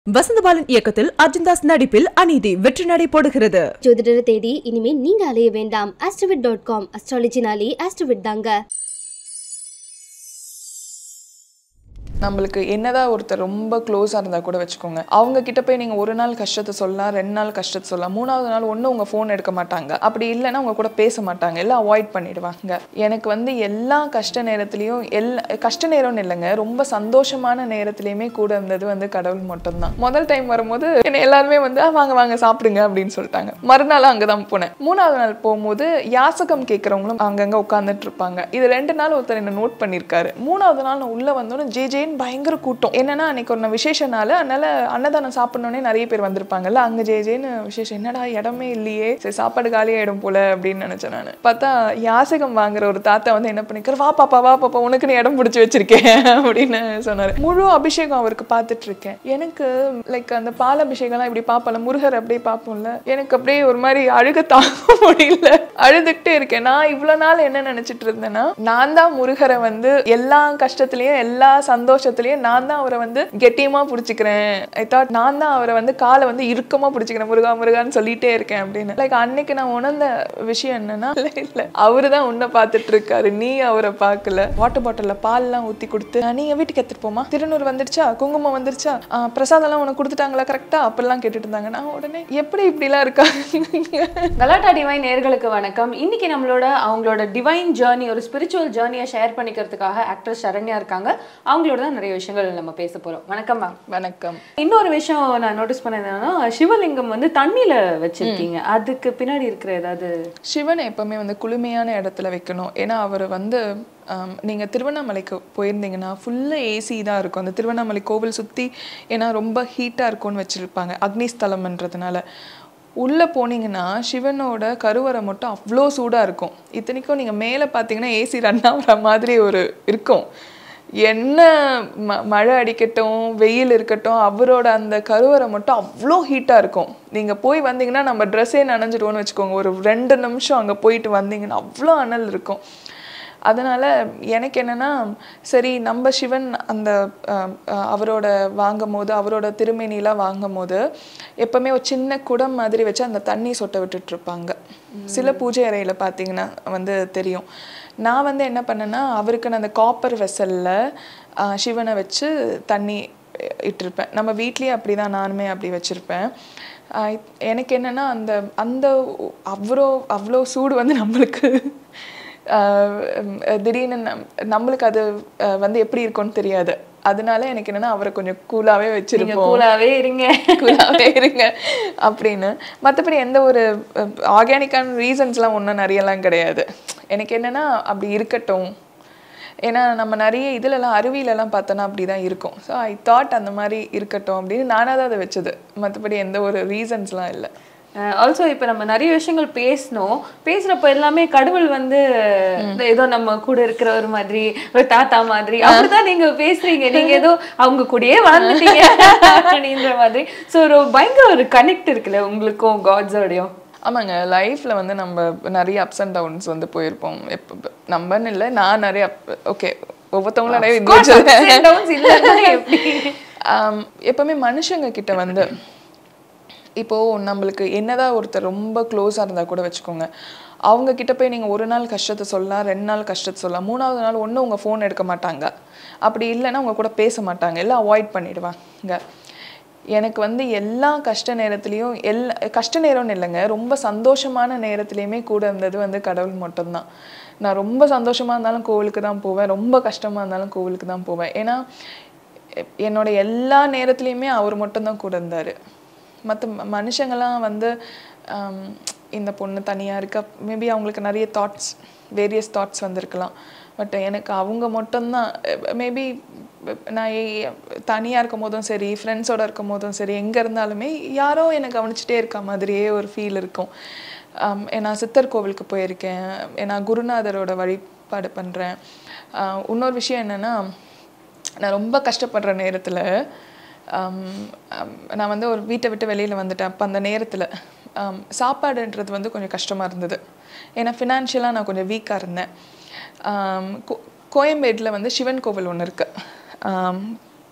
வசந்தபாலன் இயக்கத்தில் அர்ஜுன்தாஸ் நடிப்பில் அநீதி வெற்றி நடை போடுகிறது ஜோதிடரை தேடி இனிமே நீங்க அலைய வேண்டாம் ஆஸ்ட்ரோவிட் டாட் காம் அஸ்ட்ராலஜினாலே ஆஸ்ட்ரோவிட் தாங்க நம்மளுக்கு என்னதான் ஒருத்தர் ரொம்ப க்ளோஸாக இருந்தால் கூட வச்சுக்கோங்க அவங்க கிட்ட போய் நீங்கள் ஒரு நாள் கஷ்டத்தை சொல்லலாம் ரெண்டு நாள் கஷ்டத்தை சொல்லலாம் மூணாவது நாள் ஒன்றும் உங்கள் ஃபோன் எடுக்க மாட்டாங்க அப்படி இல்லைன்னா உங்க கூட பேச மாட்டாங்க எல்லாம் அவாய்ட் பண்ணிடுவாங்க எனக்கு வந்து எல்லா கஷ்ட நேரத்துலையும் எல்லா கஷ்ட நேரம்னு இல்லைங்க ரொம்ப சந்தோஷமான நேரத்துலையுமே கூட இருந்தது வந்து கடவுள் மட்டும்தான் முதல் டைம் வரும்போது என்னை எல்லாருமே வந்து "ஆ, வாங்க வாங்க சாப்பிடுங்க அப்படின்னு சொல்லிட்டாங்க மறுநாள் அங்கே தான் போனேன் மூணாவது நாள் போகும்போது யாசகம் கேட்குறவங்களும் அங்கங்கே உட்காந்துட்டு இருப்பாங்க இது ரெண்டு நாள் ஒருத்தர் என்ன நோட் பண்ணியிருக்காரு மூணாவது நாள் நான் உள்ளே வந்தோன்னே ஜே ஜேன்னு பயங்கர கூட்டம் என்னன்னா அன்னைக்கு ஒரு விசேஷனால அதனால அன்னதானம் சாப்பிடணுன்னே நிறைய பேர் வந்திருப்பாங்கல்ல அங்கே ஜே ஜேன்னு விசேஷம் என்னடா இடமே இல்லையே சரி சாப்பாடு காலியாயிடும் போல அப்படின்னு நினைச்சேன் நான் பார்த்தா யாசகம் வாங்குற ஒரு தாத்தா வந்து என்ன பண்ணிக்காரு வா பாப்பா வா பாப்பா உனக்கு நீ இடம் பிடிச்சி வச்சிருக்கேன் அப்படின்னு சொன்னாரு முழு அபிஷேகம் அவருக்கு பார்த்துட்டு இருக்கேன் எனக்கு லைக் அந்த பால் அபிஷேகம்லாம் இப்படி பார்ப்பல முருகர் அப்படியே பார்ப்போம்ல எனக்கு அப்படியே ஒரு மாதிரி அழுக தாங்க முடியல அழுதுகிட்டே இருக்கேன் நான் இவ்வளவு நாள் என்ன நினைச்சிட்டு இருந்தேன்னா நான் தான் முருகரை வந்து எல்லா கஷ்டத்துலயும் எல்லா சந்தோஷத்துலயும் நான் தான் அவரை வந்து கெட்டியமா பிடிச்சிக்கிறேன் ஐ தாட் நான் தான் அவரை வந்து காலை வந்து இறுக்கமா பிடிச்சிக்கிறேன் முருகா முருகான்னு சொல்லிட்டே இருக்கேன் அப்படின்னு லைக் அன்னைக்கு நான் உணர்ந்த விஷயம் என்னன்னா இல்ல இல்ல அவரு தான் உன்னை பார்த்துட்டு இருக்காரு நீ அவரை பார்க்கல வாட்டர் பாட்டில்ல பால்லாம் ஊத்தி கொடுத்து "ஆ, நீங்க வீட்டுக்கு எடுத்துட்டு போமா திருநூறு வந்துருச்சா குங்குமம் வந்துருச்சா ஆ, பிரசாதம்லாம் உனக்கு கொடுத்துட்டாங்களா கரெக்டா அப்படிலாம் கேட்டுட்டு இருந்தாங்க நான் உடனே எப்படி இப்படிலாம் இருக்காங்க கலாட்டா டிவைன் நேர்களுக்கு வணக்கம் இன்னைக்கு நம்மளோட அவங்களோட டிவைன் ஜேர்னி ஒரு ஸ்பிரிச்சுவல் ஜேர்னியை ஷேர் பண்ணிக்கிறதுக்காக ஆக்ட்ரஸ் சரண்யா இருக்காங்க அவங்களோட தான் நிறைய விஷயங்கள் நம்ம பேச போறோம் வணக்கம் மேம் வணக்கம் இன்னொரு விஷயம் நான் நோட்டீஸ் பண்ணது என்னன்னா சிவலிங்கம் வந்து தண்ணியில வச்சிருக்கீங்க அதுக்கு பின்னாடி இருக்கிற ஏதாவது சிவனை எப்பவுமே வந்து குளுமையான இடத்துல வைக்கணும் ஏன்னா அவர் வந்து ஆம், நீங்க திருவண்ணாமலைக்கு போயிருந்தீங்கன்னா ஃபுல்லாக ஏசி தான் இருக்கும் அந்த திருவண்ணாமலை கோவில் சுற்றி ஏன்னா ரொம்ப ஹீட்டாக இருக்கும்னு வச்சுருப்பாங்க அக்னிஸ்தலம்ன்றதுனால உள்ளே போனீங்கன்னா சிவனோட கருவறை மட்டும் அவ்வளோ சூடாக இருக்கும் இத்தனைக்கும் நீங்கள் மேலே பார்த்தீங்கன்னா ஏசி ரன் ஆகுற மாதிரி ஒரு இருக்கும் என்ன ம மழை அடிக்கட்டும் வெயில் இருக்கட்டும் அவரோட அந்த கருவறை மட்டும் அவ்வளோ ஹீட்டாக இருக்கும் நீங்கள் போய் வந்தீங்கன்னா நம்ம ட்ரெஸ்ஸே நனைஞ்சிடுவோன்னு வச்சுக்கோங்க ஒரு ரெண்டு நிமிஷம் அங்கே போயிட்டு வந்தீங்கன்னா அவ்வளோ அனல் இருக்கும் அதனால் எனக்கு என்னென்னா சரி நம்ம சிவன் அந்த அஹ், அஹ், அவரோட வாங்கும் போது அவரோட திருமேனிலாம் வாங்கும் போது எப்போவுமே ஒரு சின்ன குடம் மாதிரி வச்சு அந்த தண்ணி சொட்ட விட்டுட்டு இருப்பாங்க சில பூஜை அறையில் பார்த்தீங்கன்னா வந்து தெரியும் நான் வந்து என்ன பண்ணேன்னா அவருக்கு நான் அந்த காப்பர் வெசலில் சிவனை வச்சு தண்ணி இட்டிருப்பேன் நம்ம வீட்லேயே அப்படி தான் நானுமே அப்படி வச்சுருப்பேன் எனக்கு என்னென்னா அந்த அந்த அவ்வளோ அவ்வளோ சூடு வந்து நம்மளுக்கு ஆஹ் உம் திடீர்னு நம்- நம்மளுக்கு அது ஆஹ் வந்து எப்படி இருக்கும்னு தெரியாது அதனால எனக்கு என்னன்னா அவரை கொஞ்சம் கூலாவே நீங்க வச்சிருப்போம் கூலாவே இருங்க கூலாவே இருங்க அப்படின்னு மற்றபடி எந்த ஒரு ஆர்கானிக்கான ரீசன்ஸ்லாம் ஒன்றும் நிறையலாம் கிடையாது எனக்கு என்னன்னா அப்படி இருக்கட்டும் ஏன்னா நம்ம நிறைய இதுலலாம் அருவியிலலாம் பார்த்தோன்னா அப்படி தான் இருக்கும் ஸோ ஐ தாட் அந்த மாதிரி இருக்கட்டும் அப்படின்னு நானாக தான் அதை வச்சது மற்றபடி எந்த ஒரு ரீசன்ஸ்லாம் இல்லை ஆல்சோ இப்போ நம்ம நிறைய விஷயங்கள் பேசணும் பேசுறப்ப எல்லாமே கடவுள் வந்து ஏதோ நம்ம கூட இருக்கிற ஒரு மாதிரி ஒரு தாத்தா மாதிரி அப்படிதான் நீங்க பேசுறீங்க நீங்க ஏதோ அவங்க கூடயே வளர்ந்துட்டீங்க அப்படின்ற மாதிரி ஸோ ஒரு பயங்கர ஒரு கனெக்ட் இருக்குல்ல உங்களுக்கும் காட்ஸோடையும் ஆமாங்க லைஃப்பில் வந்து நம்ம நிறைய அப்ஸ் அண்ட் டவுன்ஸ் வந்து போயிருப்போம் எப்போ நம்மன்னு இல்லை நான் நிறைய ஓகே ஒவ்வொருத்தவங்களும் நிறைய individual- downs இல்லைன்னா எப்படி ஆம், எப்பவுமே மனுஷங்க கிட்ட வந்து இப்போ நம்மளுக்கு என்னதான் ஒருத்தர் ரொம்ப க்ளோஸாக இருந்தால் கூட வச்சுக்கோங்க அவங்க கிட்ட போய் நீங்கள் ஒரு நாள் கஷ்டத்தை சொல்லலாம் ரெண்டு நாள் கஷ்டத்தை சொல்லலாம் மூணாவது நாள் ஒன்றும் உங்கள் ஃபோன் எடுக்க மாட்டாங்க அப்படி இல்லைன்னா உங்க கூட பேச மாட்டாங்க எல்லாம் அவாய்ட் பண்ணிடுவாங்க எனக்கு வந்து எல்லா கஷ்ட நேரத்துலையும் எல்லா கஷ்ட நேரம்னு இல்லைங்க ரொம்ப சந்தோஷமான நேரத்துலையுமே கூட இருந்தது வந்து கடவுள் மட்டும்தான் நான் ரொம்ப சந்தோஷமாக இருந்தாலும் கோவிலுக்கு தான் போவேன் ரொம்ப கஷ்டமாக இருந்தாலும் கோவிலுக்கு தான் போவேன் ஏன்னா எ- என்னோட எல்லா நேரத்துலையுமே அவர் மட்டும்தான் கூட இருந்தார் மற்ற மனுஷங்களாம் வந்து ஆம், இந்த பொண்ணு தனியாக இருக்கா மேபி அவங்களுக்கு நிறைய தாட்ஸ் வேரியஸ் தாட்ஸ் வந்திருக்கலாம் பட் எனக்கு அவங்க மட்டும்தான் மேபி நான் தனியாக இருக்கும் போதும் சரி ஃப்ரெண்ட்ஸோட இருக்கும் போதும் சரி எங்கே இருந்தாலுமே யாரோ என்னை கவனிச்சிட்டே இருக்க மாதிரியே ஒரு ஃபீல் இருக்கும் ஆம், நான் சித்தர் கோவிலுக்கு போயிருக்கேன் நான் குருநாதரோட வழிபாடு பண்ணுறேன் இன்னொரு விஷயம் என்னென்னா நான் ரொம்ப கஷ்டப்படுற நேரத்தில் நான் வந்து ஒரு வீட்டை விட்டு வெளியில் வந்துட்டேன் அப்போ அந்த நேரத்தில் சாப்பாடுன்றது வந்து கொஞ்சம் கஷ்டமாக இருந்தது ஏன்னா ஃபினான்ஷியலாக நான் கொஞ்சம் வீக்காக இருந்தேன் ஆம், கோ கோயம்பேடில் வந்து சிவன் கோவில் ஒன்று இருக்குது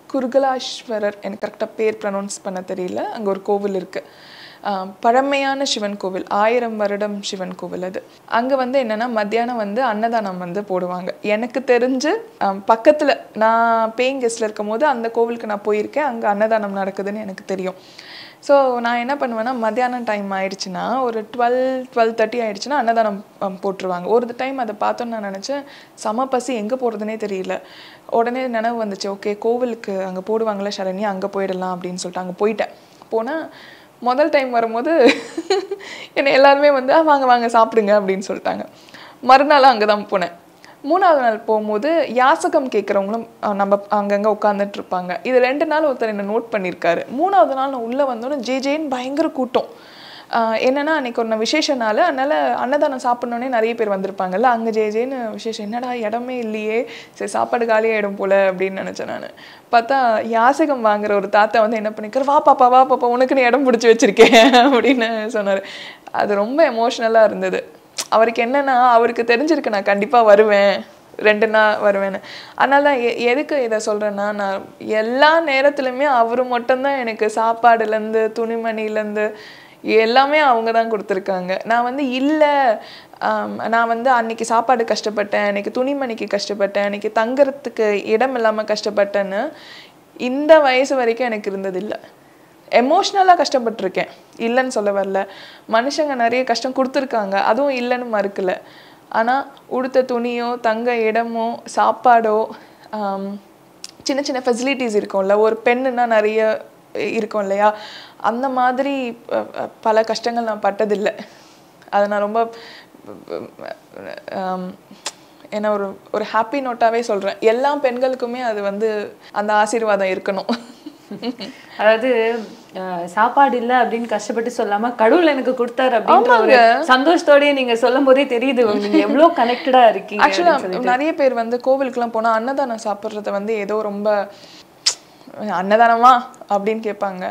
குருகலாஸ்வரர் எனக்கு கரெக்டாக பேர் ப்ரனௌன்ஸ் பண்ண தெரியல அங்கே ஒரு கோவில் இருக்குது பழமையான சிவன் கோவில் ஆயிரம் வருடம் சிவன் கோவில் அது அங்கே வந்து என்னென்னா மத்தியானம் வந்து அன்னதானம் வந்து போடுவாங்க எனக்கு தெரிஞ்சு பக்கத்தில் நான் பேயிங் கெஸ்ட்டில் இருக்கும் போது அந்த கோவிலுக்கு நான் போயிருக்கேன் அங்கே அன்னதானம் நடக்குதுன்னு எனக்கு தெரியும் ஸோ நான் என்ன பண்ணுவேன்னா மத்தியானம் டைம் ஆயிடுச்சுன்னா ஒரு டுவெல் டுவெல் தேர்ட்டி ஆயிடுச்சுன்னா அன்னதானம் அம், போட்டுருவாங்க ஒரு டைம் அதை பார்த்தோன்னு நான் நினச்சேன் சம பசி எங்கே போகிறதுனே தெரியல உடனே நினைவு வந்துச்சு ஓகே கோவிலுக்கு அங்கே போடுவாங்களே சரண்யா அங்கே போயிடலாம் அப்படின்னு சொல்லிட்டு அங்கே போயிட்டேன் போனால் முதல் டைம் வரும்போது என்னை எல்லாருமே வந்து "ஆ, வாங்க வாங்க சாப்பிடுங்க அப்படின்னு சொல்லிட்டாங்க மறுநாள் அங்கே தான் போனேன் மூணாவது நாள் போகும்போது யாசகம் கேட்குறவங்களும் நம்ம அங்கங்கே உட்காந்துட்டு இருப்பாங்க இது ரெண்டு நாள் ஒருத்தர் என்ன நோட் பண்ணியிருக்காரு மூணாவது நாள் நான் உள்ளே வந்தோன்னே ஜே ஜேன்னு பயங்கர கூட்டம் ஆஹ் என்னன்னா அன்னைக்கு ஒரு விசேஷ நாள் அதனால அன்னதானம் சாப்பிட்ணுன்னே நிறைய பேர் வந்திருப்பாங்கல்ல அங்கே ஜே ஜேன்னு விசேஷம் என்னடா இடமே இல்லையே சரி சாப்பாடு காலியாயிடும் போல அப்படின்னு நினச்சேன் நான் பார்த்தா யாசகம் வாங்குற ஒரு தாத்தா வந்து என்ன பண்ணிக்காரு வா பாப்பா வா பாப்பா உனக்குன்னு இடம் பிடிச்சி வச்சிருக்கேன் அப்படின்னு சொன்னார் அது ரொம்ப எமோஷ்னலாக இருந்தது அவருக்கு என்னன்னா அவருக்கு தெரிஞ்சிருக்கு நான் கண்டிப்பாக வருவேன் ரெண்டு நாள் வருவேன்னு அதனால தான் எ- எதுக்கு இதை சொல்கிறேன்னா நான் எல்லா நேரத்துலையுமே அவர் மட்டும்தான் எனக்கு சாப்பாடுலேருந்து துணிமணிலேருந்து எல்லாமே அவங்க தான் கொடுத்துருக்காங்க நான் வந்து இல்லை நான் வந்து அன்னைக்கு சாப்பாடு கஷ்டப்பட்டேன் அன்னைக்கு துணிமணிக்கு கஷ்டப்பட்டேன் அன்னைக்கு தங்குறதுக்கு இடம் இல்லாமல் கஷ்டப்பட்டேன்னு இந்த வயசு வரைக்கும் எனக்கு இருந்ததில்லை எமோஷ்னலாக கஷ்டப்பட்டிருக்கேன் இல்லைன்னு சொல்ல வரல மனுஷங்க நிறைய கஷ்டம் கொடுத்துருக்காங்க அதுவும் இல்லைன்னு மறுக்கல ஆனால் உடுத்த துணியோ தங்க இடமோ சாப்பாடோ ஆம், சின்ன சின்ன ஃபெசிலிட்டிஸ் இருக்கும்ல ஒரு பெண்ணுன்னா நிறைய இருக்கும் இல்லையா அந்த மாதிரி அ, அ, பல கஷ்டங்கள் நான் பட்டதில்லை அதை நான் ரொம்ப ஆம், என்ன ஒரு ஒரு ஹாப்பி நோட்டாவே சொல்கிறேன் எல்லா பெண்களுக்குமே அது வந்து அந்த ஆசீர்வாதம் இருக்கணும் அதாவது அஹ், சாப்பாடு இல்ல அப்படின்னு கஷ்டப்பட்டு சொல்லாம கடவுள் எனக்கு கொடுத்தாரு அப்படின்ற ஒரு சந்தோஷத்தோடயே நீங்க சொல்லும் போதே தெரியுது நீங்க எவ்வளவு கனெக்டடா இருக்கீங்க அப்படின்னு ஆக்சுவலாக சொல்லிட்டு. நிறைய பேர் வந்து கோவிலுக்குலாம் போனால் அன்னதானம் சாப்பிட்றத வந்து ஏதோ ரொம்ப அன்னதானமா அப்படின்னு கேட்பாங்க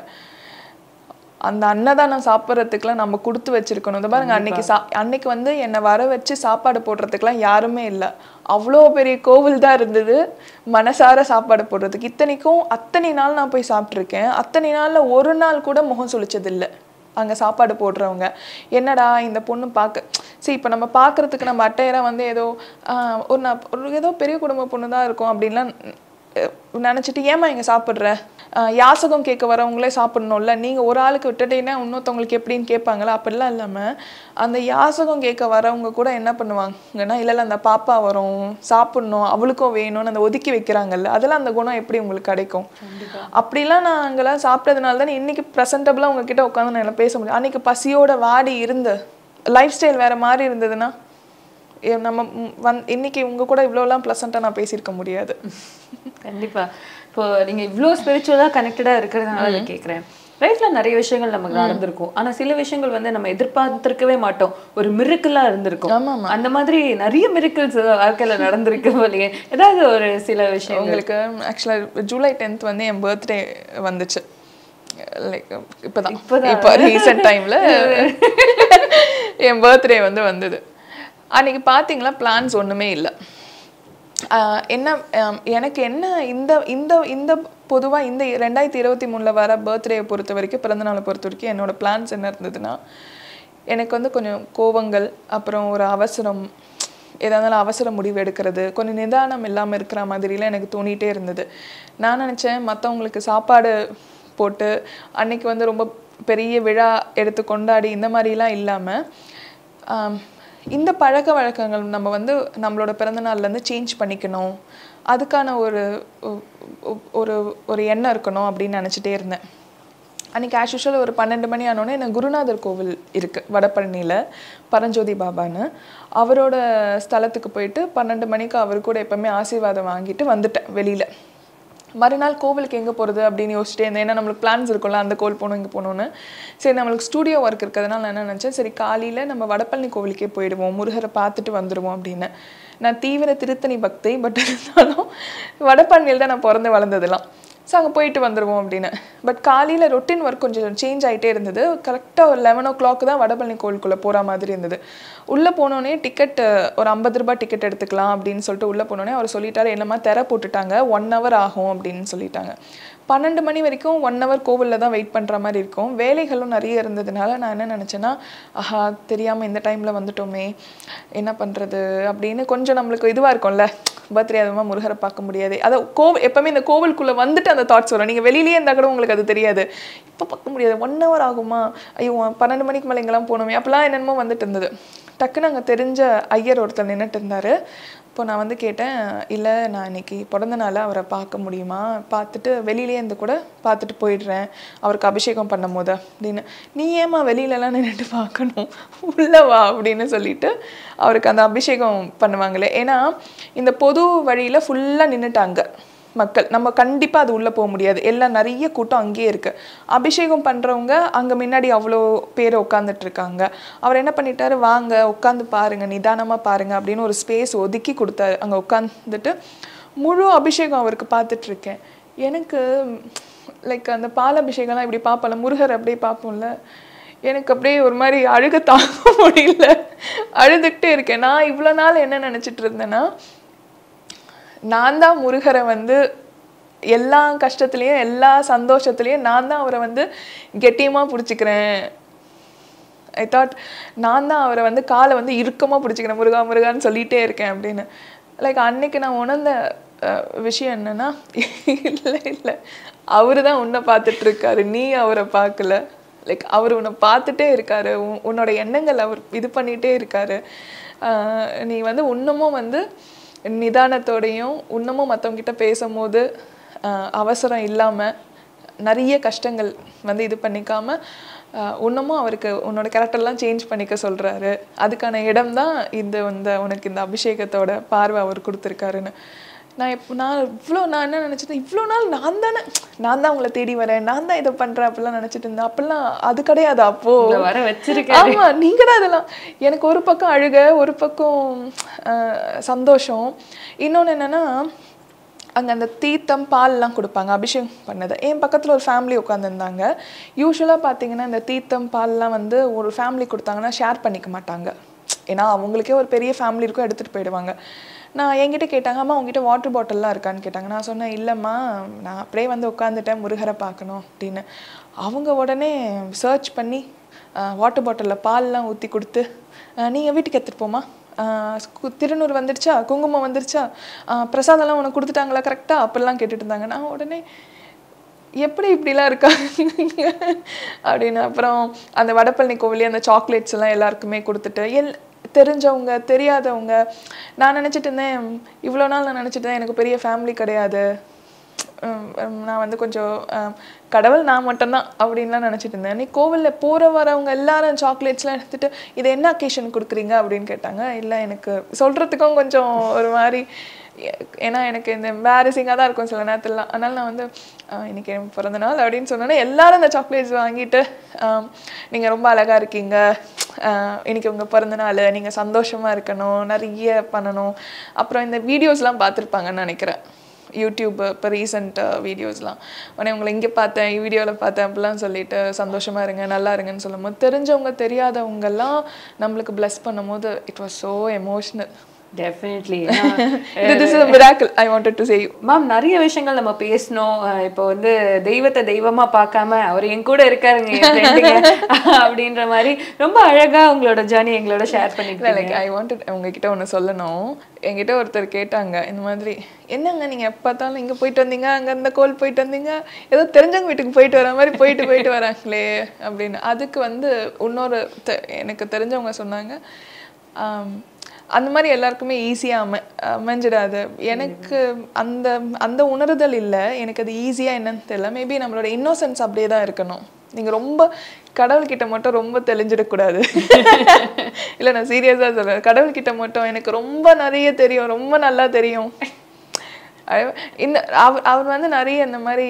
அந்த அன்னதானம் சாப்பிட்றதுக்குலாம் நம்ம கொடுத்து வச்சிருக்கணும் இந்த பாருங்க அன்னைக்கு சா அன்னைக்கு வந்து என்னை வர வச்சு சாப்பாடு போடுறதுக்குலாம் யாருமே இல்லை அவ்வளோ பெரிய கோவில் தான் இருந்தது மனசார சாப்பாடு போடுறதுக்கு இத்தனைக்கும் அத்தனை நாள் நான் போய் சாப்பிட்ருக்கேன் அத்தனை நாளில் ஒரு நாள் கூட முகம் சுளிச்சதில்லை அங்கே சாப்பாடு போடுறவங்க என்னடா இந்த பொண்ணு பார்க்க சரி இப்போ நம்ம பார்க்கறதுக்கு நம்ம அட்டையராக வந்து ஏதோ ஆஹ், ஒரு நான் ஒரு ஏதோ பெரிய குடும்ப பொண்ணு தான் இருக்கும் அப்படின்லாம் அஹ், நினைச்சிட்டு ஏமா இங்கே சாப்பிட்ற ஆஹ், யாசகம் கேட்க வரவங்களே சாப்பிடணும்ல நீங்கள் ஒரு ஆளுக்கு விட்டுட்டீங்கன்னா இன்னொருத்தவங்களுக்கு எப்படின்னு கேட்பாங்களா அப்படிலாம் இல்லாமல் அந்த யாசகம் கேட்க வரவங்க கூட என்ன பண்ணுவாங்கன்னா இல்லை இல்லை அந்த பாப்பா வரும் சாப்பிடணும் அவளுக்கும் வேணும்னு அந்த ஒதுக்கி வைக்கிறாங்கல்ல அதெல்லாம் அந்த குணம் எப்படி உங்களுக்கு கிடைக்கும் அப்படிலாம் நான் அங்கெல்லாம் சாப்பிட்டதுனால தான் இன்னைக்கு ப்ரெசன்டபுளாக உங்ககிட்ட உட்காந்து நான் எல்லாம் பேச முடியும் அன்னைக்கு பசியோட வாடி இருந்து லைஃப் ஸ்டைல் வேற மாதிரி இருந்ததுன்னா எ- நம்ம ம், வந் இன்னைக்கு உங்க கூட இவ்வளோலாம் ப்ளசண்ட்டாக நான் பேசியிருக்க முடியாது கண்டிப்பா இப்போ நீங்க இவ்ளோ ஸ்பிரிச்சுவலா கனெக்டடா இருக்கிறதுனால அதை கேக்குறேன் லைஃப்ல நிறைய விஷயங்கள் நமக்கு நடந்திருக்கும் ஆனா சில விஷயங்கள் வந்து நம்ம எதிர்பார்த்திருக்கவே மாட்டோம் ஒரு மிருக்கலா இருந்திருக்கும் அந்த மாதிரி நிறைய மிருக்கல்ஸ் வாழ்க்கையில நடந்திருக்கு போலயே ஏதாவது ஒரு சில விஷயங்கள் உங்களுக்கு ஆக்சுவலாக ஜூலை டென்த் வந்து என் பர்த்டே வந்துச்சு லைக் இப்போதான் இப்போ ரீசெண்ட் டைமில் என் பர்த்டே வந்து வந்தது அன்னைக்கு பார்த்தீங்களா பிளான்ஸ் ஒன்றுமே இல்லை ஆஹ் என்ன ஆம், எனக்கு என்ன இந்த இந்த இந்த பொதுவாக இந்த ரெண்டாயிரத்தி இருபத்தி மூணில் வர பர்த்டேயை பொறுத்த வரைக்கும் பிறந்தநாளை பொறுத்த வரைக்கும் என்னோட பிளான்ஸ் என்ன இருந்ததுன்னா எனக்கு வந்து கொஞ்சம் கோவங்கள் அப்புறம் ஒரு அவசரம் எதா இருந்தாலும் அவசர முடிவு எடுக்கிறது கொஞ்சம் நிதானம் இல்லாமல் இருக்கிற மாதிரிலாம் எனக்கு தோணிகிட்டே இருந்தது நான் நினச்சேன் மற்றவங்களுக்கு சாப்பாடு போட்டு அன்னைக்கு வந்து ரொம்ப பெரிய விழா எடுத்து கொண்டாடி இந்த மாதிரிலாம் இல்லாமல் ஆம், இந்த பழக்க வழக்கங்கள் நம்ம வந்து நம்மளோட பிறந்தநாள்லேருந்து சேஞ்ச் பண்ணிக்கணும் அதுக்கான ஒரு ஒ- ஒ- ஒரு ஒரு எண்ணம் இருக்கணும் அப்படின்னு நினச்சிட்டே இருந்தேன் அன்றைக்கி ஆஸ் யூஷுவல் ஒரு பன்னெண்டு மணி ஆனோடனே எனக்கு குருநாதர் கோவில் இருக்குது வடபழனியில் பரஞ்சோதி பாபான்னு அவரோட ஸ்தலத்துக்கு போயிட்டு பன்னெண்டு மணிக்கு அவர் கூட எப்போவுமே ஆசீர்வாதம் வாங்கிட்டு வந்துட்டேன் வெளியில் மறுநாள் கோவிலுக்கு எங்கே போகிறது அப்படின்னு யோசிச்சிட்டே இருந்தேன் ஏன்னா நம்மளுக்கு பிளான்ஸ் இருக்கும்ல அந்த கோவில் போகணும் இங்கே போகணுன்னு சரி நம்மளுக்கு ஸ்டூடியோ ஒர்க் இருக்கிறதுனால நான் என்ன நினச்சேன் சரி காலையில் நம்ம வடபழனி கோவிலுக்கே போயிடுவோம் முருகரை பார்த்துட்டு வந்துடுவோம் அப்படின்னு நான் தீவிர திருத்தணி பக்தை பட் இருந்தாலும் வடபழனியில் தான் நான் பிறந்து வளர்ந்ததெல்லாம் ஸோ அங்கே போயிட்டு வந்துடுவோம் அப்படின்னு பட் காலையில் ரொட்டீன் ஒர்க் கொஞ்சம் சேஞ்ச் ஆகிட்டே இருந்தது கரெக்டாக ஒரு லெவன் ஓ கிளாக் தான் வடபழனி கோயிலுக்குள்ளே போகிற மாதிரி இருந்தது உள்ளே போனோடனே டிக்கெட் ஒரு ஐம்பது ரூபாய் டிக்கெட் எடுத்துக்கலாம் அப்படின்னு சொல்லிட்டு உள்ளே போனோடனே அவர் சொல்லிட்டாரு என்னம்மா திற போட்டுட்டாங்க ஒன் ஹவர் ஆகும் அப்படின்னு சொல்லிட்டாங்க பன்னெண்டு மணி வரைக்கும் ஒன் ஹவர் கோவிலில் தான் வெயிட் பண்ணுற மாதிரி இருக்கும் வேலைகளும் நிறைய இருந்ததுனால நான் என்ன நினச்சேன்னா ஆஹா தெரியாமல் இந்த டைமில் வந்துட்டோமே என்ன பண்ணுறது அப்படின்னு கொஞ்சம் நம்மளுக்கு இதுவாக இருக்கும்ல பர்த்டே அதுமா முருகரை பார்க்க முடியாது அதை கோவில் எப்போவுமே இந்த கோவிலுக்குள்ளே வந்துட்டு அந்த தாட்ஸ் வரும் நீங்கள் வெளியிலேயே இருந்தால் கூட உங்களுக்கு அது தெரியாது இப்போ பார்க்க முடியாது ஒன் ஹவர் ஆகுமா ஐயோ பன்னெண்டு மணிக்கு மேலே எங்கெல்லாம் போகணுமே அப்போலாம் என்னென்னமோ வந்துட்டு இருந்தது டக்குன்னு அங்கே தெரிஞ்ச ஐயர் ஒருத்தர் நின்றுட்டு இருந்தார் இப்போ நான் வந்து கேட்டேன் இல்லை நான் இன்னைக்கு பிறந்த நாள் அவரை பார்க்க முடியுமா பார்த்துட்டு வெளியிலே இருந்து கூட பார்த்துட்டு போயிடுறேன் அவருக்கு அபிஷேகம் பண்ணும் போது அப்படின்னு நீ ஏமா வெளியிலலாம் நின்றுட்டு பார்க்கணும் உள்ள வா அப்படின்னு சொல்லிட்டு அவருக்கு அந்த அபிஷேகம் பண்ணுவாங்களே ஏன்னா இந்த பொது வழியில் ஃபுல்லாக நின்றுட்டாங்க மக்கள் நம்ம கண்டிப்பாக அது உள்ளே போக முடியாது எல்லாம் நிறைய கூட்டம் அங்கேயே இருக்குது அபிஷேகம் பண்ணுறவங்க அங்கே முன்னாடி அவ்வளோ பேர் உட்காந்துட்டு இருக்காங்க அவர் என்ன பண்ணிட்டாரு வாங்க உட்காந்து பாருங்க நிதானமாக பாருங்க அப்படின்னு ஒரு ஸ்பேஸ் ஒதுக்கி கொடுத்தாரு அங்கே உட்காந்துட்டு முழு அபிஷேகம் அவருக்கு பார்த்துட்டு இருக்கேன் எனக்கு லைக் அந்த பால் அபிஷேகம்லாம் இப்படி பார்ப்போம்ல முருகர் அப்படியே பார்ப்போம்ல எனக்கு அப்படியே ஒரு மாதிரி அழுக தாங்க முடியல அழுதுகிட்டே இருக்கேன் நான் இவ்வளோ நாள் என்ன நினச்சிட்டு இருந்தேன்னா நான் தான் முருகரை வந்து எல்லா கஷ்டத்துலேயும் எல்லா சந்தோஷத்துலேயும் நான் தான் அவரை வந்து கெட்டியமாக பிடிச்சிக்கிறேன் ஐ தாட் நான் தான் அவரை வந்து காலை வந்து இறுக்கமாக பிடிச்சிக்கிறேன் முருகா முருகான்னு சொல்லிகிட்டே இருக்கேன் அப்படின்னு லைக் அன்னைக்கு நான் உணர்ந்த அஹ், விஷயம் என்னன்னா இல்லை இல்லை அவரு தான் உன்னை பார்த்துட்டு இருக்காரு நீ அவரை பார்க்கல லைக் அவர் உன்னை பார்த்துட்டே இருக்காரு உன்- உன்னோட எண்ணங்கள் அவர் இது பண்ணிகிட்டே இருக்காரு அஹ், நீ வந்து இன்னமும் வந்து நிதானத்தோடையும் இன்னமும் மற்றவங்கிட்ட பேசும்போது அஹ், அவசரம் இல்லாமல் நிறைய கஷ்டங்கள் வந்து இது பண்ணிக்காம ஆஹ், இன்னமும் அவருக்கு உன்னோட கேரக்டர்லாம் சேஞ்ச் பண்ணிக்க சொல்றாரு அதுக்கான இடம் தான் இந்த இந்த உனக்கு இந்த அபிஷேகத்தோட பார்வை அவர் கொடுத்துருக்காருன்னு நான் இப்போ நான் இவ்வளோ நான் என்ன நினச்சிட்டேன் இவ்வளோ நாள் நான் தானே நான் தான் உங்களை தேடி வரேன் நான் தான் இதை பண்ணுறேன் அப்படிலாம் நினச்சிட்டு இருந்தேன் அப்பெல்லாம் அது கிடையாது அப்போ உங்களை வர வச்சிருக்காரு. ஆமா நீங்க தான் அதெல்லாம் எனக்கு ஒரு பக்கம் அழுக ஒரு பக்கம் ஆஹ், சந்தோஷம் இன்னொன்று என்னன்னா அங்கே அந்த தீர்த்தம் பால்லாம் கொடுப்பாங்க அபிஷேகம் பண்ணது என் பக்கத்தில் ஒரு ஃபேமிலி உட்காந்துருந்தாங்க யூஸ்வலாக பார்த்தீங்கன்னா இந்த தீர்த்தம் பால்லாம் வந்து ஒரு ஃபேமிலி கொடுத்தாங்கன்னா ஷேர் பண்ணிக்க மாட்டாங்க ஏன்னா அவங்களுக்கே ஒரு பெரிய ஃபேமிலி இருக்கும் எடுத்துகிட்டு போயிடுவாங்க நான் என்கிட்ட கேட்டாங்க அம்மா உங்ககிட்ட வாட்டர் பாட்டில்லாம் இருக்கான்னு கேட்டாங்க நான் சொன்னேன் இல்லைம்மா நான் அப்படியே வந்து உட்காந்துட்டேன் முருகரை பார்க்கணும் அப்படின்னு அவங்க உடனே சர்ச் பண்ணி வாட்டர் பாட்டிலில் பால்லாம் ஊற்றி கொடுத்து நீங்கள் வீட்டுக்கு எடுத்துகிட்டு போமா ஆஹ் கு- திருநூறு வந்துடுச்சா குங்குமம் வந்துடுச்சா ஆஹ் பிரசாதம்லாம் உனக்கு கொடுத்துட்டாங்களா கரெக்டாக அப்படிலாம் கேட்டுட்டு இருந்தாங்க நான் உடனே எப்படி இப்படிலாம் இருக்காங்க அப்படின்னு அப்புறம் அந்த வடபழனி கோவிலே அந்த சாக்லேட்ஸ் எல்லாம் எல்லாருக்குமே கொடுத்துட்டு எல் தெரிஞ்சவங்க தெரியாதவங்க நான் நினச்சிட்டு இருந்தேன் இவ்வளோ நாள் நான் நினச்சிட்டு இருந்தேன் எனக்கு பெரிய ஃபேமிலி கிடையாது உம் உம் நான் வந்து கொஞ்சம் ஆஹ் கடவுள் நான் மட்டும்தான் அப்படின்லாம் நினச்சிட்டு இருந்தேன் நீ கோவிலில் போகிற வரவங்க எல்லாரும் சாக்லேட்ஸ்லாம் எடுத்துட்டு இது என்ன அக்கேஷன் கொடுக்குறீங்க அப்படின்னு கேட்டாங்க இல்லை எனக்கு சொல்கிறதுக்கும் கொஞ்சம் ஒரு மாதிரி எ- ஏன்னா எனக்கு இந்த எம்பாரசிங்காக தான் இருக்கும் சில நேரத்துலலாம் அதனால நான் வந்து ஆஹ் இன்னைக்கு என் பிறந்த நாள் அப்படின்னு சொன்னோன்னே எல்லாரும் இந்த சாக்லேட்ஸ் வாங்கிட்டு நீங்கள் ரொம்ப அழகாக இருக்கீங்க ஆஹ் இன்னைக்கு உங்கள் பிறந்த நாள் நீங்கள் சந்தோஷமாக இருக்கணும் நிறைய பண்ணணும் அப்புறம் இந்த வீடியோஸ்லாம் பார்த்துருப்பாங்கன்னு நினைக்கிறேன் யூடியூப் இப்போ ரீசெண்ட் வீடியோஸ்லாம் உடனே உங்களை இங்கே பார்த்தேன் வீடியோவில் பார்த்தேன் அப்படிலாம் சொல்லிட்டு சந்தோஷமாக இருங்க நல்லா இருங்கன்னு சொல்லும்போது தெரிஞ்சவங்க தெரியாதவங்கெல்லாம் நம்மளுக்கு ப்ளஸ் பண்ணும்போது it was so emotional definitely this is miracle I wanted to say you ma'am நிறைய விஷயங்கள் நம்ம பேசணும் அஹ் இப்போ வந்து தெய்வத்தை தெய்வமா பார்க்காம அவர் என் கூட இருக்காருங்க என் friend-ங்க அப்படின்ற மாதிரி ரொம்ப அழகா உங்களோட ஜேர்னி எங்களோட ஷேர் இல்லை பண்ணிக்கிட்டீங்க லைக் ஐ வாண்டட் உங்ககிட்ட ஒன்று சொல்லணும் என்கிட்ட ஒருத்தர் கேட்டாங்க இந்த மாதிரி என்னங்க நீங்கள் எப்போ பார்த்தாலும் இங்கே போயிட்டு வந்தீங்க அங்கே இந்த கோல் போயிட்டு வந்தீங்க ஏதோ தெரிஞ்சவங்க வீட்டுக்கு போயிட்டு வர மாதிரி போயிட்டு போயிட்டு வராங்களே அப்படின்னு அதுக்கு வந்து இன்னொரு தெ- எனக்கு தெரிஞ்சவங்க சொன்னாங்க ஆம், அந்த மாதிரி எல்லாருக்குமே ஈஸியாக அமை அமைஞ்சிடாது எனக்கு அந்த அந்த உணர்தல் இல்லை எனக்கு அது ஈஸியாக என்னன்னு தெரியல மேபி நம்மளோட இன்னோசன்ஸ் அப்படியே தான் இருக்கணும் நீங்கள் ரொம்ப கடவுள்கிட்ட மட்டும் ரொம்ப தெளிஞ்சிடக்கூடாது இல்லை நான் சீரியஸாக சொல்கிறேன் கடவுள்கிட்ட மட்டும் எனக்கு ரொம்ப நிறைய தெரியும் ரொம்ப நல்லா தெரியும் அஹ் இந்த அவர் அவர் வந்து நிறைய இந்த மாதிரி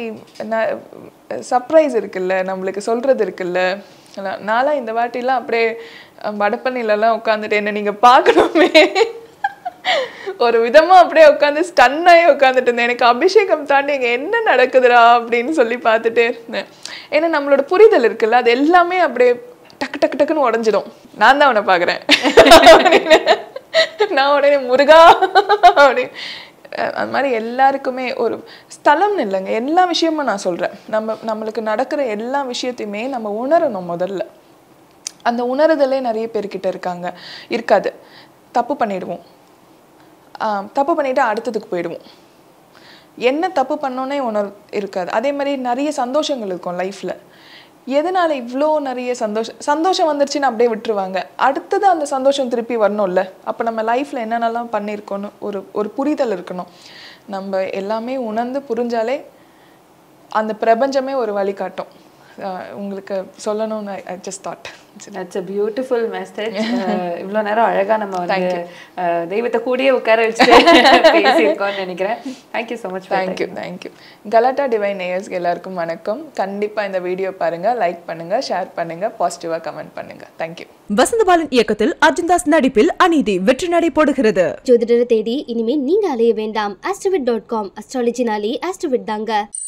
சர்ப்ரைஸ் இருக்குல்ல நம்மளுக்கு சொல்கிறது இருக்குல்ல எல்லாம் நான்லாம் இந்த வாட்டிலாம் அப்படியே அஹ், வடபழனிலலாம் உட்காந்துட்டு என்ன நீங்கள் பார்க்கணுமே ஒரு விதமா அப்படியே உட்காந்து ஸ்டன் ஆகி உட்காந்துட்டு இருந்தேன் எனக்கு அபிஷேகம் தாண்டி இங்க என்ன நடக்குதுடா அப்படின்னு சொல்லி பார்த்துட்டே இருந்தேன் ஏன்னா நம்மளோட புரிதல் இருக்குல்ல அது எல்லாமே அப்படியே டக்கு டக்கு டக்குன்னு உடஞ்சிடும் நான் தான் அவனை பார்க்குறேன் நான் உடனே முருகா அப்படி அஹ் அந்த மாதிரி எல்லாருக்குமே ஒரு ஸ்தலம்னு இல்லைங்க எல்லா விஷயமும் நான் சொல்கிறேன் நம்ம நம்மளுக்கு நடக்கிற எல்லா விஷயத்தையுமே நம்ம உணரணும் முதல்ல அந்த உணருதலே நிறைய பேர்கிட்ட இருக்காங்க இருக்காது தப்பு பண்ணிடுவோம் ஆஹ் தப்பு பண்ணிட்டு அடுத்ததுக்கு போயிடுவோம் என்ன தப்பு பண்ணோன்னே உணர் இருக்காது அதே மாதிரி நிறைய சந்தோஷங்கள் இருக்கும் லைஃப்பில் எதனால இவ்வளோ நிறைய சந்தோஷம் சந்தோஷம் வந்துருச்சுன்னு அப்படியே விட்டுருவாங்க அடுத்தது அந்த சந்தோஷம் திருப்பி வரணும்ல அப்போ நம்ம லைஃப்பில் என்னென்னலாம் பண்ணியிருக்கோன்னு ஒரு ஒரு புரிதல் இருக்கணும் நம்ம எல்லாமே உணர்ந்து புரிஞ்சாலே அந்த பிரபஞ்சமே ஒரு வழி காட்டும் ஆஹ் உங்களுக்கு சொல்லணும்னு I just thought that's a beautiful message இவ்வளோ நேரம் அழகா நம்ம வந்து அஹ், தெய்வத்தை கூடயே உட்கார வச்சுட்டு பேசியிருக்கோம்னு நினைக்கிறேன் thank you so much thank you thank you Galatta divine நேயர்ஸ்க்கு எல்லாருக்கும் வணக்கம் கண்டிப்பாக இந்த வீடியோ பாருங்கள் லைக் பண்ணுங்கள் ஷேர் பண்ணுங்கள் பாசிட்டிவாக கமெண்ட் பண்ணுங்கள் தேங்க்யூ வசந்தபாலன் இயக்கத்தில் அர்ஜுன்தாஸ் நடிப்பில் அநீதி வெற்றி நடை போடுகிறது ஜோதிடரை தேடி இனிமே நீங்க அலைய வேண்டாம் ஆஸ்ட்ரோவிட் டாட் காம் அஸ்ட்ராலஜினாலே ஆஸ்ட்ரோவிட் தாங்க